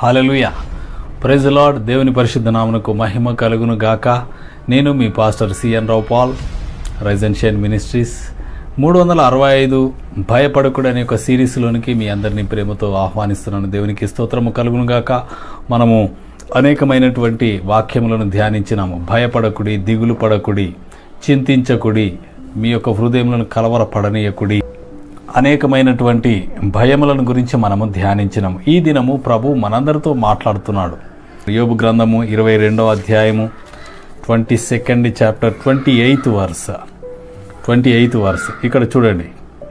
Hallelujah praise lord దేవుని పరిశుద్ధ నామనకు మహిమ కలుగును గాక నేను మీ పాస్టర్ సిఎన్ రావు పాల్ రైజెన్షియన్ మినిస్ట్రీస్ మూడు వందల అరవై ఐదు భయపడకుడు అనే ఒక సిరీస్లోనికి మీ అందరినీ ప్రేమతో ఆహ్వానిస్తున్నాను దేవునికి స్తోత్రము కలుగును గాక మనము అనేకమైనటువంటి వాక్యములను ధ్యానించినాము భయపడకుడి దిగులు పడకుడి చింతించకుడి మీ యొక్క హృదయములను కలవరపడనీయకుడి అనేకమైనటువంటి భయములను గురించి మనము ధ్యానించినాము ఈ దినము ప్రభు మనందరితో మాట్లాడుతున్నాడు యోబు గ్రంథము ఇరవై రెండవ అధ్యాయము twenty second chapter twenty eighth verse twenty eighth verse ఇక్కడ చూడండి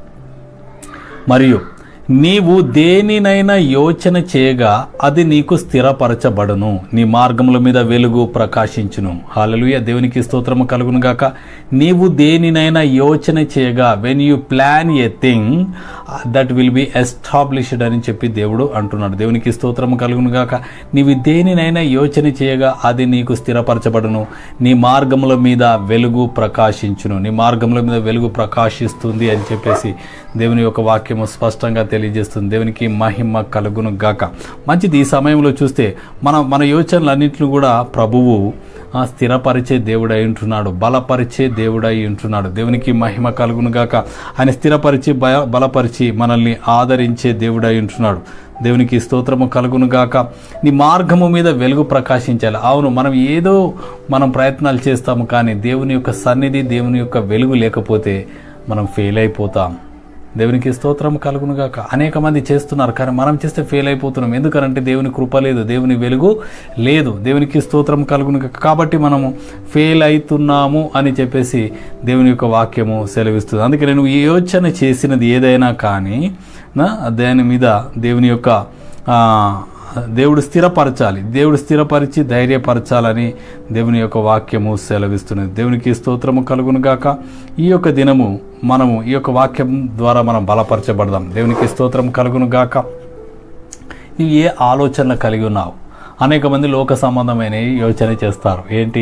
మరియు నీవు దేనినైనా యోచన చేయగా అది నీకు స్థిరపరచబడును నీ మార్గముల మీద వెలుగు ప్రకాశించును హాలలుయ దేవునికి స్తోత్రము కలుగును గాక నీవు దేనినైనా యోచన చేయగా when you plan a thing that will be established అని చెప్పి దేవుడు అంటున్నాడు దేవునికి స్తోత్రము కలుగును గాక నీవు దేనినైనా యోచన చేయగా అది నీకు స్థిరపరచబడును నీ మార్గముల మీద వెలుగు ప్రకాశించును నీ మార్గముల మీద వెలుగు ప్రకాశిస్తుంది అని చెప్పేసి దేవుని యొక్క వాక్యము స్పష్టంగా తెలియజేస్తుంది దేవునికి మహిమ కలుగును గాక మంచిది ఈ సమయంలో చూస్తే మన మన యోచనలన్నింటిని కూడా ప్రభువు ఆ, స్థిరపరిచే దేవుడై ఉంటున్నాడు బలపరిచే దేవుడై ఉంటున్నాడు దేవునికి మహిమ కలుగును గాక ఆయన స్థిరపరిచి భయ బలపరిచి మనల్ని ఆదరించే దేవుడై ఉంటున్నాడు దేవునికి స్తోత్రము కలుగును గాక నీ మార్గము మీద వెలుగు ప్రకాశించాలి అవును మనం ఏదో మనం ప్రయత్నాలు చేస్తాము కానీ దేవుని యొక్క సన్నిధి దేవుని యొక్క వెలుగు లేకపోతే మనం ఫెయిల్ అయిపోతాం దేవునికి స్తోత్రం కలుగునుగాక అనేక మంది చేస్తున్నారు కానీ మనం చేస్తే ఫెయిల్ అయిపోతున్నాం ఎందుకనంటే దేవుని కృప లేదు దేవుని వెలుగు లేదు దేవునికి స్తోత్రం కలుగును కాబట్టి మనము ఫెయిల్ అవుతున్నాము అని చెప్పేసి దేవుని యొక్క వాక్యము సెలవిస్తుంది అందుకే నేను ఈ యోచన చేసినది ఏదైనా కానీ నా దాని మీద దేవుని యొక్క ఆ, దేవుడు స్థిరపరచాలి దేవుడు స్థిరపరిచి ధైర్యపరచాలని దేవుని యొక్క వాక్యము సెలవిస్తున్నది దేవునికి స్తోత్రము కలుగును గాక ఈ యొక్క దినము మనము ఈ యొక్క వాక్యం ద్వారా మనం బలపరచబడదాం దేవునికి స్తోత్రం కలుగును గాక నీవు ఏ ఆలోచనలు కలిగి ఉన్నావు అనేక మంది లోక సంబంధమైన యోచన చేస్తారు ఏంటి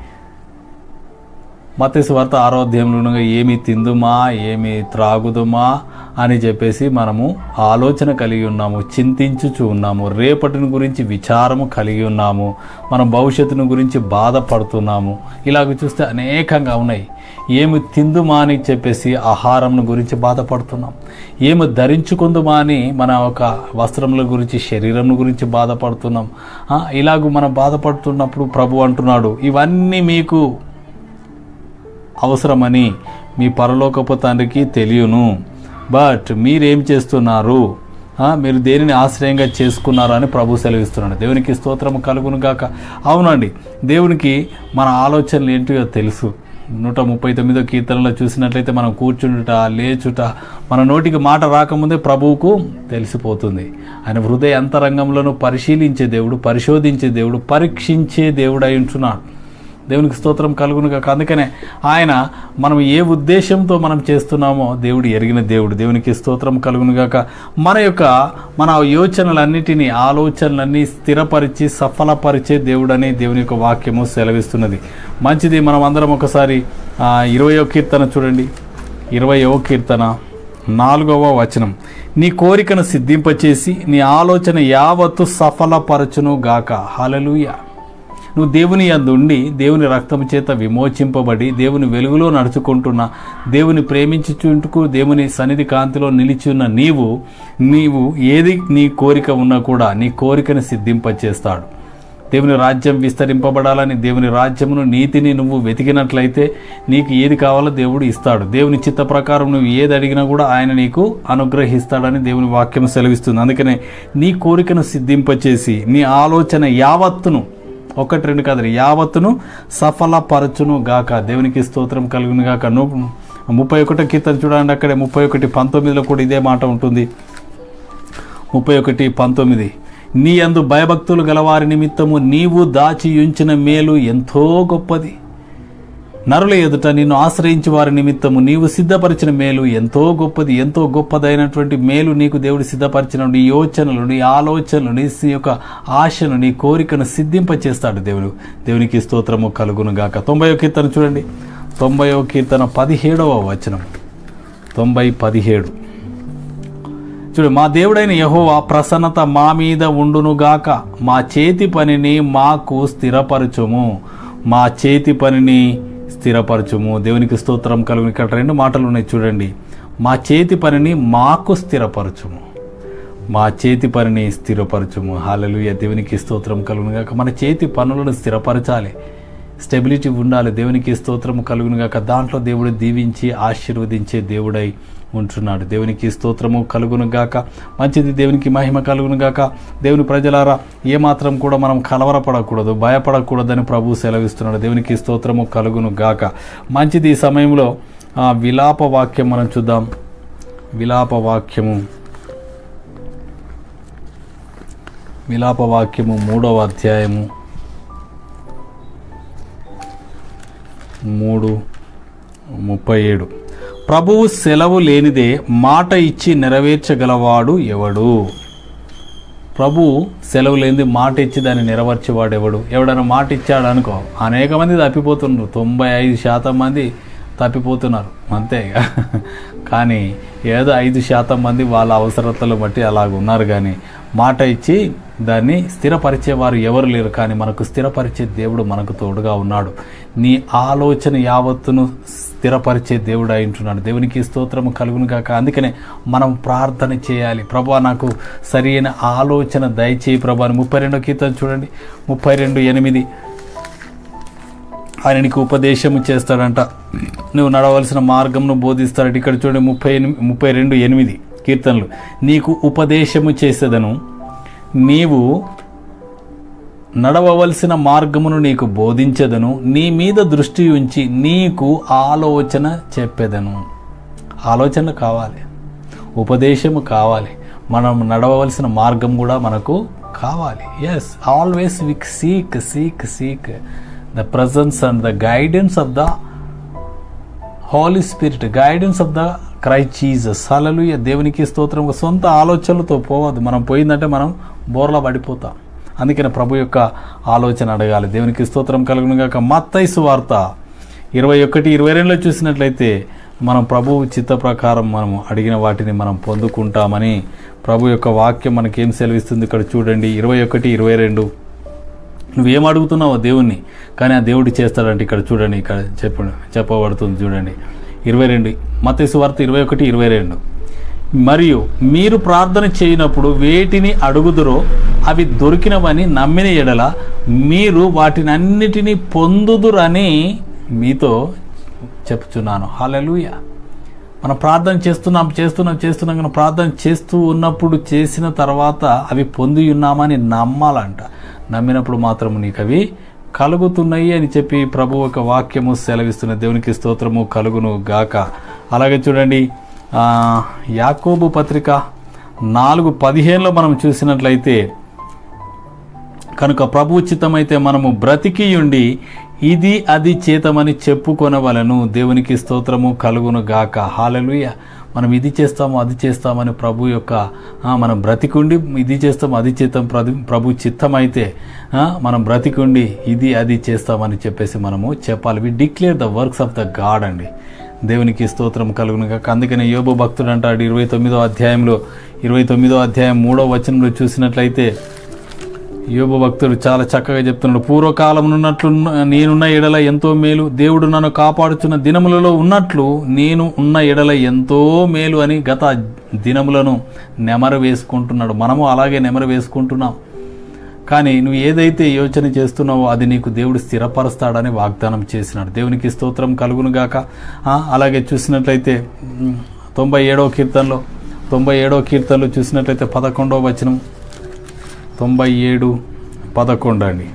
మత్స్సు వార్త ఆరోగ్యంలో ఏమి తిందుమా ఏమి త్రాగుదుమా అని చెప్పేసి మనము ఆలోచన కలిగి ఉన్నాము చింతించుచు ఉన్నాము రేపటిని గురించి విచారము కలిగి ఉన్నాము మన భవిష్యత్తును గురించి బాధపడుతున్నాము ఇలాగ చూస్తే అనేకంగా ఉన్నాయి ఏమి తిందుమా అని చెప్పేసి ఆహారం గురించి బాధపడుతున్నాం ఏమి ధరించుకుందుమా అని మన ఒక వస్త్రముల గురించి శరీరం గురించి బాధపడుతున్నాం ఆ, ఇలాగ మనం బాధపడుతున్నప్పుడు ప్రభు అంటున్నాడు ఇవన్నీ మీకు అవసరమని మీ పరలోకపు తండ్రికి తెలియను బట్ మీరేం చేస్తున్నారు ఆ, మీరు దేనిని ఆశ్రయంగా చేసుకున్నారు అని ప్రభు సెలవిస్తున్నాడు దేవునికి స్తోత్రం కలుగును గాక అవునండి దేవునికి మన ఆలోచనలు ఏంటియో తెలుసు నూట ముప్పై తొమ్మిదో కీర్తనలో చూసినట్లయితే మనం కూర్చుండుట లేచుట మన నోటికి మాట రాకముందే ప్రభువుకు తెలిసిపోతుంది ఆయన హృదయ అంతరంగంలోను పరిశీలించే దేవుడు పరిశోధించే దేవుడు పరీక్షించే దేవుడు అయి ఉంటున్నాడు దేవునికి స్తోత్రం కలుగును కాక అందుకనే ఆయన మనం ఏ ఉద్దేశంతో మనం చేస్తున్నామో దేవుడు ఎరిగిన దేవుడు దేవునికి స్తోత్రం కలుగును గాక మన యొక్క మన యోచనలన్నిటినీ ఆలోచనలన్నీ స్థిరపరిచి సఫలపరిచే దేవుడని దేవుని యొక్క వాక్యము సెలవిస్తున్నది మంచిది మనం అందరం ఒకసారి ఆ, ఇరవయో కీర్తన చూడండి ఇరవయో కీర్తన నాలుగవ వచనం నీ కోరికను సిద్ధింపచేసి నీ ఆలోచన యావత్తు సఫలపరచును గాక హలలుయ నువ్వు దేవుని అందుండి దేవుని రక్తము చేత విమోచింపబడి దేవుని వెలుగులో నడుచుకుంటున్న దేవుని ప్రేమించుచుంటుకు దేవుని సన్నిధి కాంతిలో నిలిచి ఉన్న నీవు నీవు ఏది నీ కోరిక ఉన్నా కూడా నీ కోరికను సిద్ధింపచేస్తాడు దేవుని రాజ్యం విస్తరింపబడాలని దేవుని రాజ్యమును నీతిని నువ్వు వెతికినట్లయితే నీకు ఏది కావాలో దేవుడు ఇస్తాడు దేవుని చిత్త ప్రకారం నువ్వు ఏది అడిగినా కూడా ఆయన నీకు అనుగ్రహిస్తాడని దేవుని వాక్యం సెలవిస్తుంది అందుకనే నీ కోరికను సిద్ధింపచేసి నీ ఆలోచన యావత్తును ఒకటి రెండు కాదు యావత్తును సఫలపరచును గాక దేవునికి స్తోత్రం కలుగును గాక నువ్వు ముప్పై ఒకటో కీర్తన చూడండి అక్కడే ముప్పై ఒకటి పంతొమ్మిదిలో కూడా ఇదే మాట ఉంటుంది ముప్పై ఒకటి పంతొమ్మిది నీ అందు భయభక్తులు గలవారి నిమిత్తము నీవు దాచి ఉంచిన మేలు ఎంతో గొప్పది నరుల ఎదుట నిన్ను ఆశ్రయించి వారి నిమిత్తము నీవు సిద్ధపరిచిన మేలు ఎంతో గొప్పది ఎంతో గొప్పదైనటువంటి మేలు నీకు దేవుడు సిద్ధపరిచిన నీ యోచనలు నీ ఆలోచనలు నీ సి- యొక్క ఆశను నీ కోరికను సిద్ధింపచేస్తాడు దేవుడు దేవునికి స్తోత్రము కలుగును గాక తొంభైవ కీర్తన చూడండి తొంభైవ కీర్తన పదిహేడవ వచనం తొంభై పదిహేడు చూడు మా దేవుడైన యహోవా ప్రసన్నత మా మీద ఉండునుగాక మా చేతి పనిని మాకు స్థిరపరచుము మా చేతి పనిని స్థిరపరచుము దేవునికి స్తోత్రం కలుగు ఇక్కడ రెండు మాటలు ఉన్నాయి చూడండి మా చేతి పనిని మాకు స్థిరపరచుము మా చేతి పనిని స్థిరపరచుము హాలలుయ దేవునికి స్తోత్రం కలుగునుగాక మన చేతి పనులను స్థిరపరచాలి స్టెబిలిటీ ఉండాలి దేవునికి స్తోత్రం కలుగునుగాక దాంట్లో దేవుడు దీవించి ఆశీర్వదించే దేవుడై ఉంటున్నాడు దేవునికి స్తోత్రము కలుగునుగాక మంచిది దేవునికి మహిమ కలుగునుగాక దేవుని ప్రజలారా ఏమాత్రం కూడా మనం కలవరపడకూడదు భయపడకూడదని ప్రభు సెలవిస్తున్నాడు దేవునికి స్తోత్రము కలుగునుగాక మంచిది ఈ సమయంలో ఆ విలాప వాక్యం మనం చూద్దాం విలాప వాక్యము విలాప వాక్యము మూడవ అధ్యాయము మూడు ముప్పై ఏడు ప్రభువు సెలవు లేనిదే మాట ఇచ్చి నెరవేర్చగలవాడు ఎవడు ప్రభు సెలవు లేనిది మాట ఇచ్చి దాన్ని నెరవేర్చేవాడు ఎవడు ఎవడైనా మాట ఇచ్చాడు అనుకో అనేక మంది తప్పిపోతున్నారు తొంభై ఐదు శాతం మంది తప్పిపోతున్నారు అంతే ఇక. కానీ ఏదో ఐదు శాతం మంది వాళ్ళ అవసరతలు బట్టి అలాగ ఉన్నారు కానీ మాట ఇచ్చి దాన్ని స్థిరపరిచేవారు ఎవరు లేరు కానీ మనకు స్థిరపరిచే దేవుడు మనకు తోడుగా ఉన్నాడు నీ ఆలోచన యావత్తును స్థిరపరిచే దేవుడు అయింటున్నాడు దేవునికి స్తోత్రము కలుగును కాక అందుకనే మనం ప్రార్థన చేయాలి ప్రభా నాకు సరైన ఆలోచన దయచేయి ప్రభా అని ముప్పై రెండో కీర్తన చూడండి ముప్పై రెండు ఎనిమిది ఆయన నీకు ఉపదేశము చేస్తాడంట నువ్వు నడవలసిన మార్గంను బోధిస్తాడు ఇక్కడ చూడండి ముప్పై ఎనిమిది ముప్పై రెండు ఎనిమిది కీర్తనలు నీకు ఉపదేశము చేసేదను నీవు నడవవలసిన మార్గమును నీకు బోధించదను నీ మీద దృష్టి ఉంచి నీకు ఆలోచన చెప్పేదను ఆలోచన కావాలి ఉపదేశము కావాలి మనం నడవవలసిన మార్గం కూడా మనకు కావాలి yes always we seek seek seek the presence and the guidance of the holy spirit guidance of the Christ Jesus hallelujah దేవునికి స్తోత్రం సొంత ఆలోచనలతో పోవద్దు మనం పోయిందంటే మనం బోర్లా పడిపోతాం అందుకని ప్రభు యొక్క ఆలోచన అడగాలి దేవునికి స్తోత్రం కలుగును గాక మత్తైసు వార్త ఇరవై ఒకటి ఇరవై రెండులో చూసినట్లయితే మనం ప్రభు చిత్త ప్రకారం మనం అడిగిన వాటిని మనం పొందుకుంటామని ప్రభు యొక్క వాక్యం మనకేం సెలవిస్తుంది ఇక్కడ చూడండి ఇరవై ఒకటి ఇరవై రెండు నువ్వేం అడుగుతున్నావో దేవుణ్ణి కానీ ఆ దేవుడు చేస్తాడంటే ఇక్కడ చూడండి ఇక్కడ చెప్ప చెప్పబడుతుంది చూడండి ఇరవై రెండు మతేసు వార్త ఇరవై ఒకటి ఇరవై రెండు మరియు మీరు ప్రార్థన చేయనప్పుడు వేటిని అడుగుదురో అవి దొరికినవని నమ్మిన ఎడల మీరు వాటిని అన్నిటినీ పొందుదురని మీతో చెప్తున్నాను హల్లెలూయా మనం ప్రార్థన చేస్తున్నాం చేస్తున్నాం చేస్తున్నాం కానీ ప్రార్థన చేస్తూ ఉన్నప్పుడు చేసిన తర్వాత అవి పొంది ఉన్నామని నమ్మాలంట నమ్మినప్పుడు మాత్రం నీకు అవి కలుగుతున్నాయి అని చెప్పి ప్రభు ఒక వాక్యము సెలవిస్తున్న దేవునికి స్తోత్రము కలుగును గాక అలాగే చూడండి ఆ, యాకోబు పత్రిక నాలుగు పదిహేనులో మనం చూసినట్లయితే కనుక ప్రభు చిత్తమైతే మనము బ్రతికియుండి ఇది అది చేతమని చెప్పుకొనవలను దేవునికి స్తోత్రము కలుగును గాక హాలలుయ మనం ఇది చేస్తాము అది చేస్తామని ప్రభు యొక్క ఆ, మనం బ్రతికుండి ఇది చేస్తాము అది చేస్తాం ప్రభు ప్రభు చిత్తమైతే ఆ, మనం బ్రతికుండి ఇది అది చేస్తామని చెప్పేసి మనము చెప్పాలి we declare the works of the God అండి దేవునికి స్తోత్రం కలుగును గాక అందుకనే యోబు భక్తుడు అంటాడు ఇరవై తొమ్మిదో అధ్యాయంలో ఇరవై తొమ్మిదో అధ్యాయం మూడో వచనంలో చూసినట్లయితే యోబు భక్తుడు చాలా చక్కగా చెప్తున్నాడు పూర్వకాలం ఉన్నట్లు నేనున్న ఎడల ఎంతో మేలు దేవుడు నన్ను కాపాడుచున్న దినములలో ఉన్నట్లు నేను ఉన్న ఎడల ఎంతో మేలు అని గత దినములను నెమరు వేసుకుంటున్నాడు మనము అలాగే నెమరు వేసుకుంటున్నాం కానీ నువ్వు ఏదైతే యోచన చేస్తున్నావో అది నీకు దేవుడు స్థిరపరుస్తాడని వాగ్దానం చేసినాడు దేవునికి స్తోత్రం కలుగునుగాక ఆ, అలాగే చూసినట్లయితే ఉమ్, తొంభై ఏడవ కీర్తనలో తొంభై ఏడవ కీర్తనలో చూసినట్లయితే పదకొండవ వచనం తొంభై ఏడు పదకొండు అండి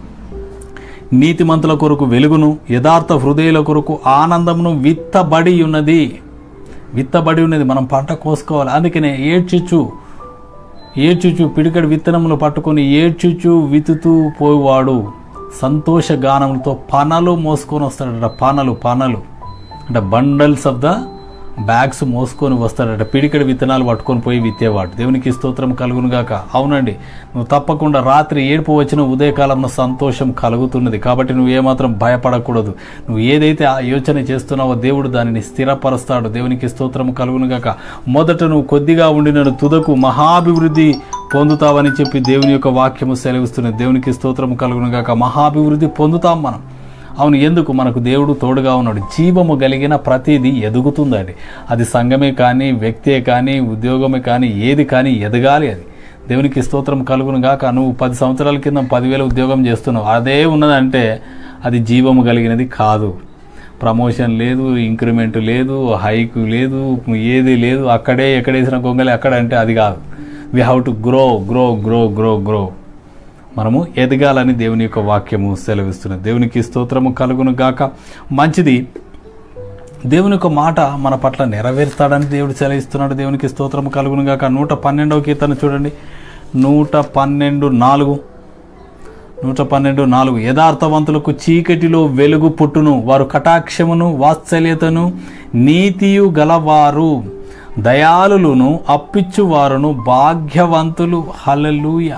నీతిమంతుల కొరకు వెలుగును యథార్థ హృదయుల కొరకు ఆనందమును విత్తబడి ఉన్నది విత్తబడి ఉన్నది మనం పంట కోసుకోవాలి అందుకనే ఏడ్చుచు ఏడ్చుచు పిడికడి విత్తనములు పట్టుకొని ఏడ్చుచు వితుతూ పోయేవాడు సంతోష గానములతో పనలు మోసుకొని వస్తాడట పనలు పనలు అంటే బండల్స్ ఆఫ్ ద బ్యాగ్స్ మోసుకొని వస్తాడట పిడికడి విత్తనాలు పట్టుకొని పోయి విత్తేవాడు దేవునికి స్తోత్రం కలుగును గాక అవునండి నువ్వు తప్పకుండా రాత్రి ఏడుపు వచ్చిన ఉదయకాలంలో సంతోషం కలుగుతున్నది కాబట్టి నువ్వు ఏమాత్రం భయపడకూడదు నువ్వు ఏదైతే ఆ యోచన చేస్తున్నావో దేవుడు దానిని స్థిరపరుస్తాడు దేవునికి స్తోత్రం కలుగును గాక మొదట నువ్వు కొద్దిగా ఉండిన తుదకు మహాభివృద్ధి పొందుతావని చెప్పి దేవుని యొక్క వాక్యము సెలవిస్తున్నది దేవునికి స్తోత్రం కలుగును గాక మహాభివృద్ధి పొందుతాం మనం అవును ఎందుకు మనకు దేవుడు తోడుగా ఉన్నాడు జీవము కలిగిన ప్రతిదీ ఎదుగుతుందండి అది సంఘమే కానీ వ్యక్తే కానీ ఉద్యోగమే కానీ ఏది కానీ ఎదగాలి అది దేవునికి స్తోత్రం కలుగును గాక నువ్వు పది సంవత్సరాల కింద పదివేల ఉద్యోగం చేస్తున్నావు అదే ఉన్నదంటే అది జీవము కలిగినది కాదు ప్రమోషన్ లేదు ఇంక్రిమెంట్ లేదు హైక్ లేదు ఏది లేదు అక్కడే ఎక్కడేసిన గొంగలి అక్కడ అంటే అది కాదు we have to grow grow grow grow grow మనము ఎదగాలని దేవుని యొక్క వాక్యము సెలవిస్తున్నది దేవునికి స్తోత్రము కలుగును గాక మంచిది దేవుని యొక్క మాట మన పట్ల నెరవేరుస్తాడని దేవుడు సెలవిస్తున్నాడు దేవునికి స్తోత్రము కలుగును గాక నూట పన్నెండవ కీర్తన చూడండి నూట పన్నెండు నాలుగు నూట పన్నెండు నాలుగు యథార్థవంతులకు చీకటిలో వెలుగు పుట్టును వారు కటాక్షమును వాత్సల్యతను నీతియు గలవారు దయాలులను అప్పిచ్చువారును భాగ్యవంతులు హల్లెలూయా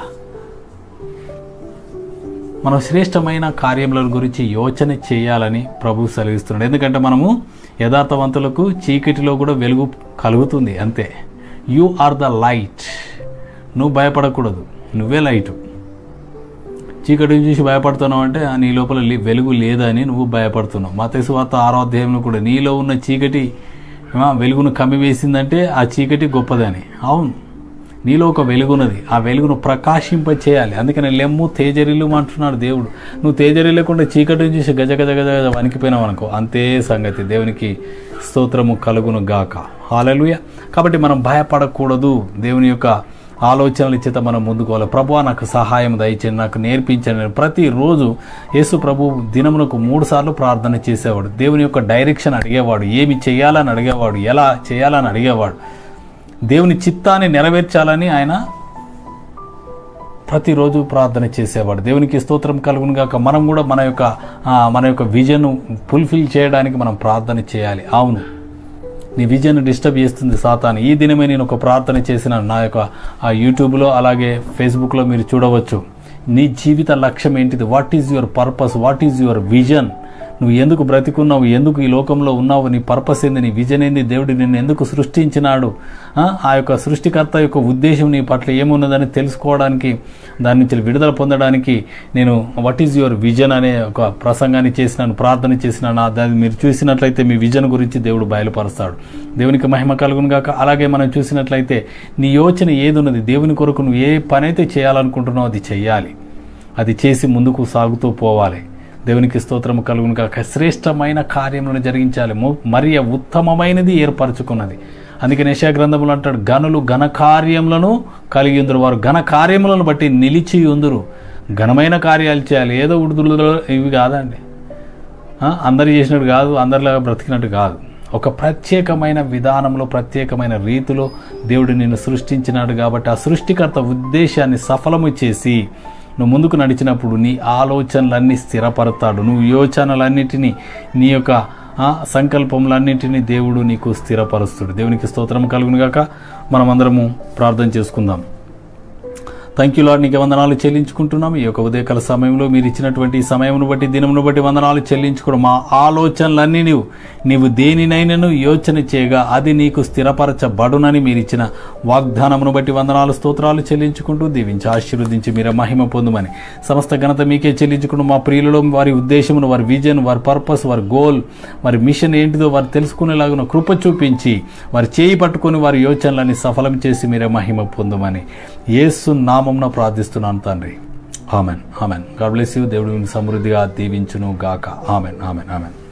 మనం శ్రేష్టమైన కార్యముల గురించి యోచన చేయాలని ప్రభు సెలవిస్తున్నాడు ఎందుకంటే మనము యథార్థవంతులకు చీకటిలో కూడా వెలుగు కలుగుతుంది అంతే యు ఆర్ ద లైట్ నువ్వు భయపడకూడదు నువ్వే లైట్ చీకటిని చూసి భయపడుతున్నావు అంటే ఆ నీ లోపల లే- వెలుగు లేదని నువ్వు భయపడుతున్నావు మా వార్త ఆరో అధ్యాయంలో కూడా నీలో ఉన్న చీకటి ఆ, వెలుగును కమ్మివేసిందంటే ఆ చీకటి గొప్పదని అవును నీలో ఒక వెలుగున్నది ఆ వెలుగును ప్రకాశింప చేయాలి అందుకని లెమ్ము తేజరిల్లు అంటున్నాడు దేవుడు నువ్వు తేజరిల్లకుండా చీకటిని చూసి గజ గజ గజ గజ వణికిపోయినావు అనుకో అంతే సంగతి దేవునికి స్తోత్రము కలుగును గాక హాలలుయ కాబట్టి మనం భయపడకూడదు దేవుని యొక్క ఆలోచనల చేత మనం ముందుకోవాలి ప్రభు నాకు సహాయం దయచేయండి నాకు నేర్పించండి ప్రతిరోజు యేసు ప్రభు దినమునకు మూడు సార్లు ప్రార్థన చేసేవాడు దేవుని యొక్క డైరెక్షన్ అడిగేవాడు ఏమి చేయాలని అడిగేవాడు ఎలా చేయాలని అడిగేవాడు దేవుని చిత్తాన్ని నెరవేర్చాలని ఆయన ప్రతిరోజు ప్రార్థన చేసేవాడు దేవునికి స్తోత్రం కలుగును గాక మనం కూడా మన యొక్క ఆ, మన యొక్క విజన్ ఫుల్ఫిల్ చేయడానికి మనం ప్రార్థన చేయాలి అవును నీ విజన్ డిస్టర్బ్ చేస్తుంది సాతాను ఈ దినమే నేను ఒక ప్రార్థన చేసిన నా యొక్క ఆ యూట్యూబ్లో అలాగే ఫేస్బుక్లో మీరు చూడవచ్చు నీ జీవిత లక్ష్యం ఏంటిది what is your purpose what is your vision నువ్వు ఎందుకు బ్రతికున్నావు ఎందుకు ఈ లోకంలో ఉన్నావు నీ పర్పస్ ఏంది నీ విజన్ ఏంది దేవుడు నిన్ను ఎందుకు సృష్టించినాడు ఆ, ఆ యొక్క సృష్టికర్త యొక్క ఉద్దేశం నీ పట్ల ఏమున్నదని తెలుసుకోవడానికి దాని నుంచి విడుదల పొందడానికి నేను వాట్ ఈజ్ యువర్ విజన్ అనే ఒక ప్రసంగాన్ని చేసినాను ప్రార్థన చేసినాను ఆ దాన్ని మీరు చూసినట్లయితే మీ విజన్ గురించి దేవుడు బయలుపరుస్తాడు దేవునికి మహిమ కలుగును గాక అలాగే మనం చూసినట్లయితే నీ యోచన ఏది ఉన్నది దేవుని కొరకు నువ్వు ఏ పని అయితే చేయాలనుకుంటున్నావు అది చెయ్యాలి అది చేసి ముందుకు సాగుతూ పోవాలి దేవునికి స్తోత్రము కలుగును కాక శ్రేష్టమైన కార్యములను జరిగించాలి ము- మరి ఉత్తమమైనది ఏర్పరచుకున్నది అందుకే నిషా గ్రంథములు అంటాడు గనులు ఘన కార్యములను కలిగి ఉందరు వారు ఘన కార్యములను బట్టి నిలిచి ఉందరు ఘనమైన కార్యాలు చేయాలి ఏదో ఉడుదులో ఇవి కాదండి ఆ, అందరు చేసినట్టు కాదు అందరిలాగా బ్రతికినట్టు కాదు ఒక ప్రత్యేకమైన విధానంలో ప్రత్యేకమైన రీతిలో దేవుడు నిన్ను సృష్టించినాడు కాబట్టి ఆ సృష్టికర్త ఉద్దేశాన్ని సఫలము చేసి నువ్వు ముందుకు నడిచినప్పుడు నీ ఆలోచనలన్నీ స్థిరపడతాడు నువ్వు యోచనలన్నిటినీ నీ యొక్క ఆ, సంకల్పములన్నింటినీ దేవుడు నీకు స్థిరపరుస్తాడు దేవునికి స్తోత్రం కలుగును గాక మనమందరము ప్రార్థన చేసుకుందాం థ్యాంక్ యూ లాడ్ నీకు వందనాలు చెల్లించుకుంటున్నాం ఈ యొక్క ఉదయకాల సమయంలో మీరు ఇచ్చినటువంటి ఈ సమయమును బట్టి దినమును బట్టి వందనాలు చెల్లించుకోవడం మా ఆలోచనలన్నీ నీవు నీవు దేనినైనాను యోచన చేయగా అది నీకు స్థిరపరచబడునని మీరు ఇచ్చిన వాగ్దానమును బట్టి వందనాలు స్తోత్రాలు చెల్లించుకుంటూ దీవించి ఆశీర్వదించి మీరే మహిమ పొందుమని సమస్త ఘనత మీకే చెల్లించుకుంటూ మా ప్రియులలో వారి ఉద్దేశమును వారి విజన్ వారి పర్పస్ వారి గోల్ వారి మిషన్ ఏంటిదో వారు తెలుసుకునేలాగున కృప చూపించి వారి చేయి పట్టుకొని వారి యోచనలని సఫలం చేసి మీరే మహిమ పొందమని యేసు నామంన ప్రార్థిస్తున్నాను తండ్రి amen amen God bless you దేవుడు మిమ్మల్ని సమృద్ధిగా దీవించును గాక ఆమెన్ ఆమెన్ ఆమెన్